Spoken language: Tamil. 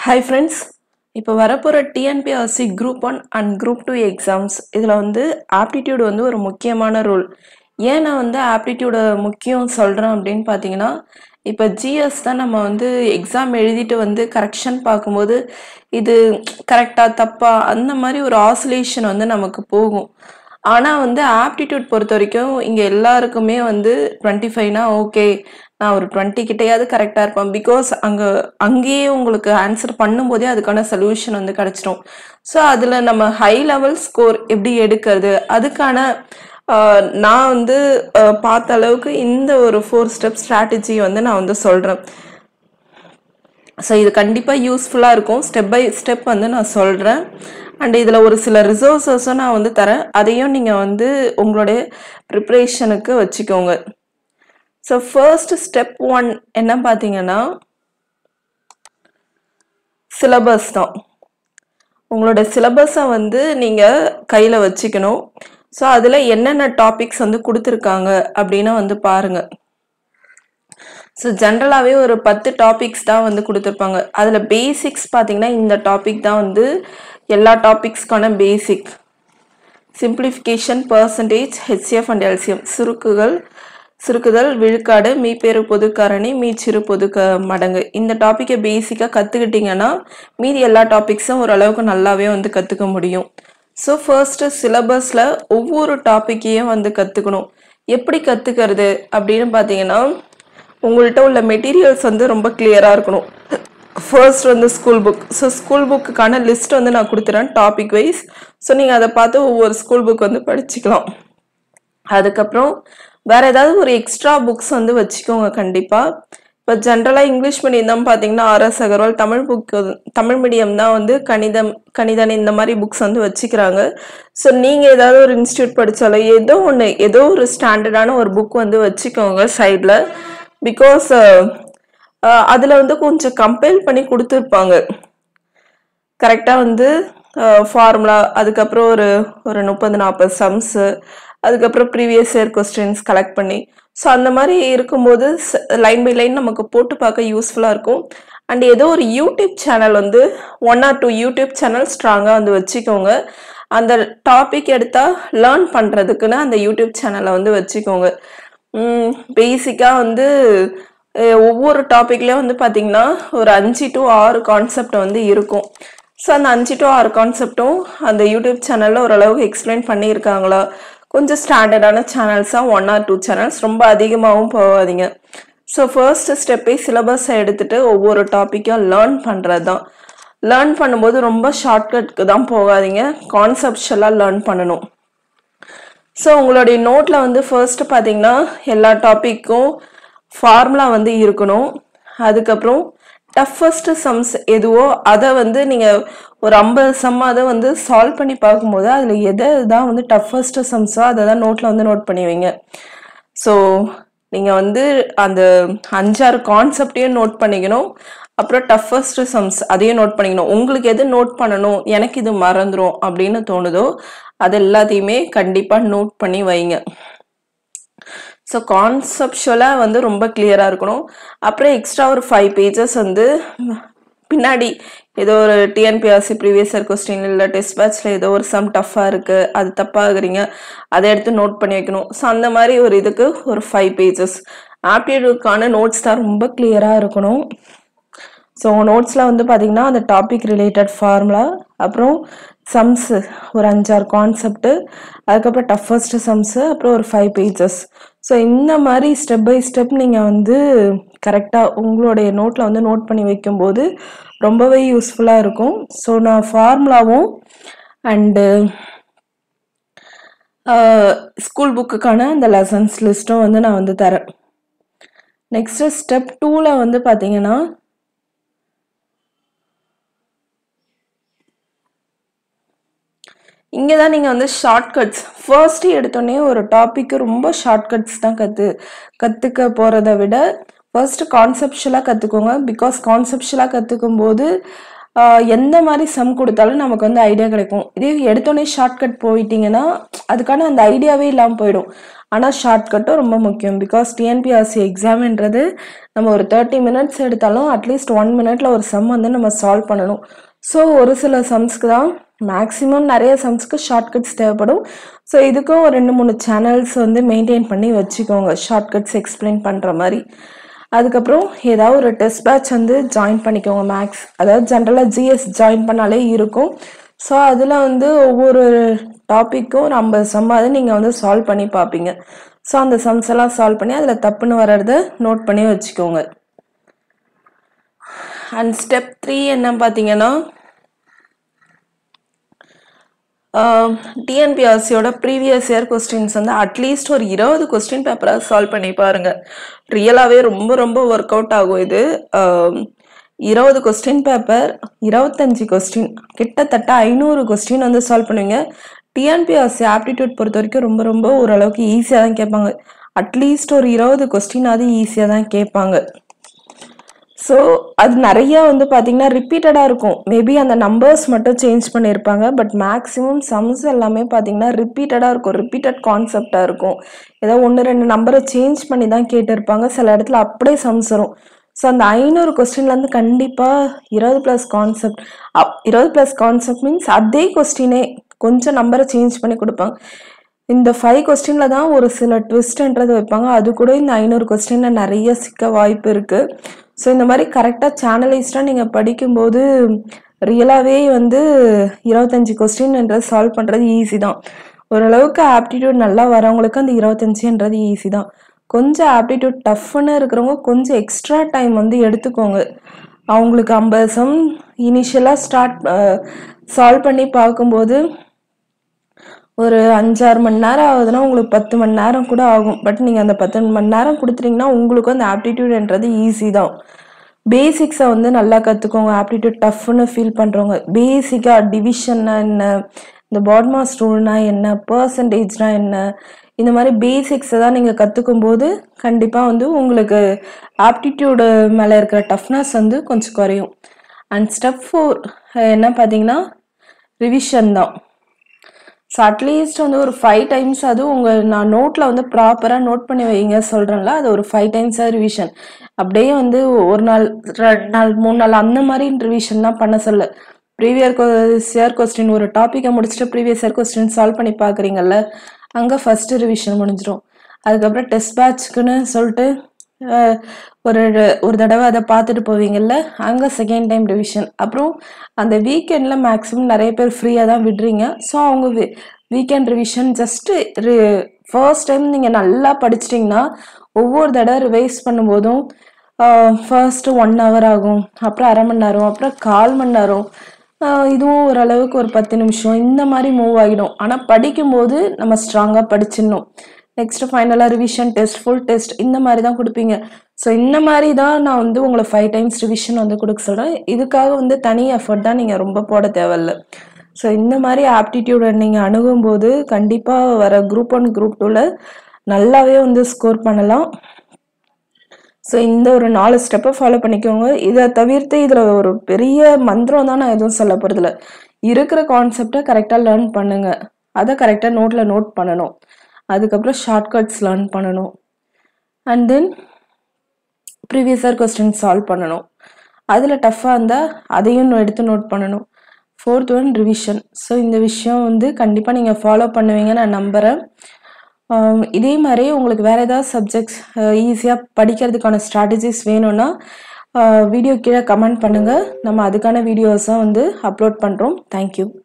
ஹாய் ஃப்ரெண்ட்ஸ் இப்போ வரப்போகிற TNPSC group one and group two exams இதில் வந்து ஆப்டிடியூட் வந்து ஒரு முக்கியமான ரோல் ஏன் நான் வந்து ஆப்டிடியூட முக்கியம் சொல்கிறேன் அப்படின்னு பார்த்தீங்கன்னா இப்போ ஜிஎஸ் தான் நம்ம வந்து எக்ஸாம் எழுதிட்டு வந்து கரெக்ஷன் பார்க்கும்போது இது கரெக்டாக தப்பா அந்த மாதிரி ஒரு ஆசிலேஷன் வந்து நமக்கு போகும் ஆனால் வந்து ஆப்டிடியூட் பொறுத்த வரைக்கும் இங்கே எல்லாருக்குமே வந்து டுவெண்ட்டி ஃபைவ்னா ஓகே நான் ஒரு டுவெண்ட்டி கிட்டையாவது கரெக்டாக இருப்பேன் பிகாஸ் அங்கே அங்கேயே உங்களுக்கு ஆன்சர் பண்ணும்போதே அதுக்கான சொல்யூஷன் வந்து கிடச்சிரும் ஸோ அதில் நம்ம ஹை லெவல் ஸ்கோர் எப்படி எடுக்கிறது அதுக்கான ஆஹ், நான் வந்து ஆஹ், பார்த்த அளவுக்கு இந்த ஒரு ஃபோர் ஸ்டெப் ஸ்ட்ராட்டஜி வந்து நான் வந்து சொல்கிறேன் ஸோ இது கண்டிப்பாக யூஸ்ஃபுல்லாக இருக்கும் ஸ்டெப் பை ஸ்டெப் வந்து நான் சொல்கிறேன் அண்ட் இதில் ஒரு சில ரிசோர்ஸஸும் நான் வந்து தரேன் அதையும் நீங்கள் வந்து உங்களுடைய ப்ரிப்ரேஷனுக்கு வச்சுக்கோங்க ஸோ ஃபர்ஸ்ட் ஸ்டெப் ஒன் என்ன பார்த்தீங்கன்னா சிலபஸ் தான் உங்களோட சிலபஸை வந்து நீங்கள் கையில் வச்சுக்கணும் ஸோ அதில் என்னென்ன டாபிக்ஸ் வந்து கொடுத்துருக்காங்க அப்படின்னு வந்து பாருங்கள் ஸோ ஜென்ரலாகவே ஒரு பத்து டாபிக்ஸ் தான் வந்து கொடுத்துருப்பாங்க அதில் பேசிக்ஸ் பார்த்தீங்கன்னா இந்த டாபிக் தான் வந்து எல்லா டாபிக்ஸ்க்கான basic simplification percentage HCF and LCM சுருக்குகள் சுருக்குதல் விழுக்காடு மீப்பேறு பொதுக்காரணி மீச்சிறு பொது க மடங்கு இந்த டாப்பிக்கை பேசிக்காக கற்றுக்கிட்டிங்கன்னா மீதி எல்லா டாபிக்ஸும் ஓரளவுக்கு நல்லாவே வந்து கற்றுக்க முடியும் ஸோ ஃபர்ஸ்ட்டு சிலபஸில் ஒவ்வொரு டாப்பிக்கையும் வந்து கற்றுக்கணும் எப்படி கற்றுக்கிறது அப்படின்னு பார்த்தீங்கன்னா உங்கள்கிட்ட உள்ள மெட்டீரியல்ஸ் வந்து ரொம்ப கிளியராக இருக்கணும் ஃபர்ஸ்ட் வந்து ஸ்கூல் புக் ஸோ ஸ்கூல் புக்குக்கான லிஸ்ட் வந்து நான் கொடுத்துறேன் டாபிக் வைஸ் ஸோ நீங்கள் அதை பார்த்து ஒவ்வொரு ஸ்கூல் புக் வந்து படிச்சுக்கலாம் அதுக்கப்புறம் வேற ஏதாவது ஒரு எக்ஸ்ட்ரா புக்ஸ் வந்து வச்சுக்கோங்க கண்டிப்பாக இப்போ ஜென்ரலாக இங்கிலீஷ் மீடியம் தான் பார்த்தீங்கன்னா RS Agarwal Tamil book Tamil medium தான் வந்து கணிதம் கணிதன் இந்த மாதிரி புக்ஸ் வந்து வச்சுக்கிறாங்க ஸோ நீங்கள் ஏதாவது ஒரு இன்ஸ்டியூட் படித்தாலோ ஏதோ ஒன்று ஏதோ ஒரு ஸ்டாண்டர்டான ஒரு புக் வந்து வச்சுக்கோங்க சைடில் பிகாஸ் அதில் வந்து கொஞ்சம் கம்பைல் பண்ணி கொடுத்துருப்பாங்க கரெக்டாக வந்து ஃபார்முலா அதுக்கப்புறம் ஒரு ஒரு முப்பது நாற்பது சம்ஸு அதுக்கப்புறம் ப்ரீவியஸ் இயர் கொஸ்டின்ஸ் கலெக்ட் பண்ணி ஸோ அந்த மாதிரி இருக்கும்போது லைன் பை லைன் நமக்கு போட்டு பார்க்க யூஸ்ஃபுல்லாக இருக்கும் அண்ட் ஏதோ ஒரு யூடியூப் சேனல் வந்து one or two YouTube channel ஸ்ட்ராங்காக வந்து வச்சுக்கோங்க அந்த டாபிக் எடுத்தால் லேர்ன் பண்ணுறதுக்குன்னு அந்த யூடியூப் சேனலை வந்து வச்சுக்கோங்க பேசிக்காக வந்து அஹ், ஒவ்வொரு டாப்பிக்லேயும் வந்து பார்த்தீங்கன்னா ஒரு அஞ்சு டு ஆறு கான்செப்ட் வந்து இருக்கும் ஸோ அந்த அஞ்சு டு ஆறு கான்செப்டும் அந்த யூடியூப் சேனலில் ஓரளவுக்கு எக்ஸ்பிளைன் பண்ணியிருக்காங்களா கொஞ்சம் ஸ்டாண்டர்டான சேனல்ஸாக ஒன் ஆர் டூ சேனல்ஸ் ரொம்ப அதிகமாகவும் போகாதீங்க ஸோ ஃபர்ஸ்ட் ஸ்டெப்பே சிலபஸை எடுத்துட்டு ஒவ்வொரு டாப்பிக்கும் லேர்ன் பண்ணுறது தான் லேர்ன் பண்ணும்போது ரொம்ப ஷார்ட்கட்க்கு தான் போகாதீங்க கான்செப்ஷுவலாக லேர்ன் பண்ணணும் ஸோ உங்களுடைய நோட்டில் வந்து ஃபர்ஸ்ட் பார்த்தீங்கன்னா எல்லா டாப்பிக்கும் ஃபார்முலா வந்து இருக்கணும் அதுக்கப்புறம் டஃபஸ்ட் சம்ஸ் எதுவோ அதை வந்து நீங்கள் ஒரு ஐம்பது சம் அதை வந்து சால்வ் பண்ணி பார்க்கும்போது அதில் எதை தான் வந்து டஃபஸ்ட் சம்ஸோ அதை தான் நோட்டில் வந்து நோட் பண்ணி வைங்க ஸோ நீங்கள் வந்து அந்த அஞ்சாறு கான்செப்டையும் நோட் பண்ணிக்கணும் அப்புறம் டஃபஸ்ட் சம்ஸ் அதையும் நோட் பண்ணிக்கணும் உங்களுக்கு எது நோட் பண்ணணும் எனக்கு இது மறந்துடும் அப்படின்னு தோணுதோ அது எல்லாத்தையுமே கண்டிப்பாக நோட் பண்ணி வைங்க ஸோ கான்செப்ஷுவலாக வந்து ரொம்ப கிளியராக இருக்கணும் அப்புறம் எக்ஸ்ட்ரா ஒரு ஃபைவ் பேஜஸ் வந்து பின்னாடி ஏதோ ஒரு டிஎன்பிஆர்சி ப்ரீவியஸ் இயர் கொஸ்டின் இல்லை டெஸ்ட் பேட்ச்சில் ஏதோ ஒரு சம் டஃப்பாக இருக்குது அது தப்பாகிறீங்க அதை எடுத்து நோட் பண்ணி வைக்கணும் ஸோ அந்த மாதிரி ஒரு இதுக்கு ஒரு ஃபைவ் பேஜஸ் ஆப்டிடியூடுக்கான நோட்ஸ் தான் ரொம்ப கிளியராக இருக்கணும் ஸோ நோட்ஸில் வந்து பார்த்தீங்கன்னா அந்த டாபிக் ரிலேட்டட் ஃபார்முலா அப்புறம் சம்ஸு ஒரு அஞ்சாறு கான்செப்ட்டு அதுக்கப்புறம் டஃபஸ்ட் சம்ஸு அப்புறம் ஒரு ஃபைவ் பேஜஸ் ஸோ இந்த மாதிரி ஸ்டெப் பை ஸ்டெப் நீங்கள் வந்து கரெக்டாக உங்களுடைய நோட்டில் வந்து நோட் பண்ணி வைக்கும்போது ரொம்பவே யூஸ்ஃபுல்லாக இருக்கும் ஸோ நான் ஃபார்முலாவும் அண்டு ஸ்கூல் புக்குக்கான அந்த லெசன்ஸ் லிஸ்ட்டும் வந்து நான் வந்து தரேன் நெக்ஸ்ட்டு ஸ்டெப் டூவில் வந்து பார்த்தீங்கன்னா இங்கே தான் நீங்கள் வந்து ஷார்ட்கட்ஸ் ஃபர்ஸ்ட் எடுத்தோடனே ஒரு டாப்பிக்கு ரொம்ப ஷார்ட்கட்ஸ் தான் கற்று கற்றுக்க போகிறத விட ஃபர்ஸ்ட் கான்செப்ஷுவலாக கற்றுக்கோங்க பிகாஸ் கான்செப்ஷுவலாக கற்றுக்கும் போது ஆஹ் எந்த மாதிரி சம் கொடுத்தாலும் நமக்கு வந்து ஐடியா கிடைக்கும் இதே எடுத்தோடனே ஷார்ட்கட் போயிட்டீங்கன்னா அதுக்கான அந்த ஐடியாவே இல்லாமல் போயிடும் ஆனால் ஷார்ட்கட்டும் ரொம்ப முக்கியம் பிகாஸ் டிஎன்பிஆர்சி எக்ஸாம்ன்றது நம்ம ஒரு தேர்ட்டி மினிட்ஸ் எடுத்தாலும் அட்லீஸ்ட் ஒன் மினிட்ல ஒரு சம் வந்து நம்ம சால்வ் பண்ணணும் ஸோ ஒரு சில சம்ஸ்க்கு தான் மேக்ஸிமம் நிறைய சம்ஸ்க்கு ஷார்ட்கட்ஸ் தேவைப்படும் ஸோ இதுக்கும் ஒரு ரெண்டு மூணு சேனல்ஸ் வந்து மெயின்டைன் பண்ணி வச்சுக்கோங்க ஷார்ட்கட்ஸ் எக்ஸ்பிளைன் பண்ணுற மாதிரி அதுக்கப்புறம் ஏதாவது ஒரு டெஸ்ட் பேட்ச் வந்து ஜாயின் பண்ணிக்கோங்க மேக்ஸ் அதாவது ஜென்ரலாக ஜிஎஸ் ஜாயின் பண்ணாலே இருக்கும் ஸோ அதில் வந்து ஒவ்வொரு டாப்பிக்கும் ஒரு ஐம்பது சம்மாவது நீங்கள் வந்து சால்வ் பண்ணி பார்ப்பீங்க ஸோ அந்த சம்ஸ் எல்லாம் சால்வ் பண்ணி அதில் தப்புன்னு வர்றத நோட் பண்ணி வச்சுக்கோங்க அண்ட் ஸ்டெப் த்ரீ என்ன பார்த்தீங்கன்னா டிஎன்பிஆர்சியோட ப்ரீவியஸ் இயர் கொஸ்டின்ஸ் வந்து அட்லீஸ்ட் ஒரு இருபது கொஸ்டின் பேப்பராக சால்வ் பண்ணி பாருங்க ரியலாகவே ரொம்ப ரொம்ப ஒர்க் அவுட் ஆகும் இது ஆம், இருபது கொஸ்டின் பேப்பர் இருபத்தஞ்சு கொஸ்டின் கிட்டத்தட்ட ஐநூறு கொஸ்டின் வந்து சால்வ் பண்ணுவீங்க டிஎன்பிஆர்சி ஆப்டிடியூட் பொறுத்த வரைக்கும் ரொம்ப ரொம்ப ஓரளவுக்கு ஈஸியாக தான் கேட்பாங்க அட்லீஸ்ட் ஒரு இருபது கொஸ்டின் அது ஈஸியாக தான் கேட்பாங்க ஸோ அது நிறைய வந்து பார்த்தீங்கன்னா ரிப்பீட்டடாக இருக்கும் மேபி அந்த நம்பர்ஸ் மட்டும் சேஞ்ச் பண்ணியிருப்பாங்க பட் மேக்ஸிமம் சம்ஸ் எல்லாமே பார்த்தீங்கன்னா ரிப்பீட்டடாக இருக்கும் ரிப்பீட்டட் கான்செப்டாக இருக்கும் ஏதோ ஒன்று ரெண்டு நம்பரை சேஞ்ச் பண்ணி தான் கேட்டிருப்பாங்க சில இடத்துல அப்படியே சம்ஸ் வரும் ஸோ அந்த ஐநூறு கொஸ்டின்லேருந்து கண்டிப்பாக இருபது ப்ளஸ் கான்செப்ட் இருபது ப்ளஸ் கான்செப்ட் மீன்ஸ் அதே கொஸ்டினே கொஞ்சம் நம்பரை சேஞ்ச் பண்ணி கொடுப்பாங்க இந்த ஃபைவ் கொஸ்டினில் தான் ஒரு சில ட்விஸ்ட்ன்றது வைப்பாங்க அது கூட இந்த ஐநூறு கொஸ்டினில் நிறைய சிக்க வாய்ப்பு இருக்குது ஸோ இந்த மாதிரி கரெக்டாக சேனலைஸ்டாக நீங்கள் படிக்கும்போது ரியலாகவே வந்து இருபத்தஞ்சி கொஸ்டின்ன்றது சால்வ் பண்ணுறது ஈஸி தான் ஓரளவுக்கு ஆப்டிடியூட் நல்லா வரவங்களுக்கு அந்த இருபத்தஞ்சுன்றது ஈஸி தான் கொஞ்சம் ஆப்டிடியூட் டஃப்னு இருக்கிறவங்க கொஞ்சம் எக்ஸ்ட்ரா டைம் வந்து எடுத்துக்கோங்க அவங்களுக்கு ஐம்பது சம் இனிஷியலாக ஸ்டார்ட் சால்வ் பண்ணி பார்க்கும்போது ஒரு அஞ்சாறு மணி நேரம் ஆகுதுன்னா உங்களுக்கு பத்து மணி நேரம் கூட ஆகும் பட் நீங்கள் அந்த பத்து மணி நேரம் கொடுத்துட்டீங்கன்னா உங்களுக்கு அந்த ஆப்டிடியூட்ன்றது ஈஸி தான் பேசிக்ஸை வந்து நல்லா கற்றுக்கோங்க ஆப்டிடியூட் டஃப்னு ஃபீல் பண்ணுறவங்க பேசிக்காக டிவிஷன்னா என்ன இந்த பாட்மாஸ் ரூல்னா என்ன பர்சன்டேஜ்னா என்ன இந்த மாதிரி பேசிக்ஸை தான் நீங்கள் கற்றுக்கும் போது கண்டிப்பாக வந்து உங்களுக்கு ஆப்டிடியூடு மேலே இருக்கிற டஃப்னஸ் வந்து கொஞ்சம் குறையும் அண்ட் ஸ்டெப் ஃபோர் என்ன பார்த்தீங்கன்னா ரிவிஷன் தான் ஸோ அட்லீஸ்ட் வந்து ஒரு ஃபைவ் டைம்ஸ் அது உங்கள் நான் நோட்டில் வந்து ப்ராப்பராக நோட் பண்ணி வைங்க சொல்கிறேன்ல அது ஒரு ஃபைவ் டைம்ஸாக ரிவிஷன் அப்படியே வந்து ஒரு நாள் ரெண்டு நாள் மூணு நாள் அந்த மாதிரி ரிவிஷன்லாம் பண்ண சொல்ல ப்ரீவியர் இயர் கொஸ்டின் ஒரு டாப்பிக்கை முடிச்சுட்டு ப்ரீவியஸ் இயர் கொஸ்டின் சால்வ் பண்ணி பார்க்குறீங்கல்ல அங்கே ஃபஸ்ட்டு ரிவிஷன் முடிஞ்சிடும் அதுக்கப்புறம் டெஸ்ட் பேட்ச்க்குன்னு சொல்லிட்டு அஹ், ஒரு ஒரு தடவை அதை பார்த்துட்டு போவீங்கல்ல அங்கே செகண்ட் டைம் ரிவிஷன் அப்புறம் அந்த வீக்கெண்டில் மேக்ஸிமம் நிறைய பேர் ஃப்ரீயாக தான் விடுறீங்க ஸோ அவங்க weekend revision just first time நீங்கள் நல்லா படிச்சிட்டிங்கன்னா ஒவ்வொரு தடவை ரிவைஸ் பண்ணும்போதும் ஃபர்ஸ்ட் ஒன் ஹவர் ஆகும் அப்புறம் அரை மணி நேரம் அப்புறம் கால் மணி நேரம் ஆஹ் இதுவும் ஓரளவுக்கு ஒரு பத்து நிமிஷம் இந்த மாதிரி மூவ் ஆகிடும் ஆனால் படிக்கும்போது நம்ம ஸ்ட்ராங்காக படிச்சிடணும் நெக்ஸ்ட் ஃபைனலாக ரிவிஷன் டெஸ்ட் ஃபுல் டெஸ்ட் இந்த மாதிரி தான் கொடுப்பீங்க ஸோ இந்த மாதிரி தான் நான் வந்து உங்களை ஃபைவ் டைம்ஸ் ரிவிஷன் வந்து கொடுக்க சொல்கிறேன் இதுக்காக வந்து தனி எஃபர்ட் தான் நீங்கள் ரொம்ப போட தேவையில்ல ஸோ இந்த மாதிரி ஆப்டிடியூடை நீங்கள் அணுகும்போது கண்டிப்பாக வர குரூப் ஒன் குரூப் டூவில் நல்லாவே வந்து ஸ்கோர் பண்ணலாம் ஸோ இந்த ஒரு நாலு ஸ்டெப்பை ஃபாலோ பண்ணிக்கோங்க இதை தவிர்த்து இதில் ஒரு பெரிய மந்திரம் தான் நான் எதுவும் சொல்ல போகிறதில்ல இருக்கிற கான்செப்டை கரெக்டாக லேர்ன் பண்ணுங்க அதை கரெக்டாக நோட்டில் நோட் பண்ணணும் அதுக்கப்புறம் ஷார்ட்கட்ஸ் லேர்ன் பண்ணணும் and then previous year question solve பண்ணணும் அதில் டஃப்பாக இருந்தால் அதையும் எடுத்து நோட் பண்ணணும் ஃபோர்த் ஒன் ரிவிஷன் ஸோ இந்த விஷயம் வந்து கண்டிப்பாக நீங்கள் ஃபாலோ பண்ணுவீங்க நான் நம்புகிறேன் ஆம், இதே மாதிரி உங்களுக்கு வேறு ஏதாவது சப்ஜெக்ட்ஸ் ஈஸியாக படிக்கிறதுக்கான ஸ்ட்ராட்டஜிஸ் வேணும்னா வீடியோ கீழே கமெண்ட் பண்ணுங்கள் நம்ம அதுக்கான வீடியோஸை வந்து அப்லோட் பண்ணுறோம் தேங்க்யூ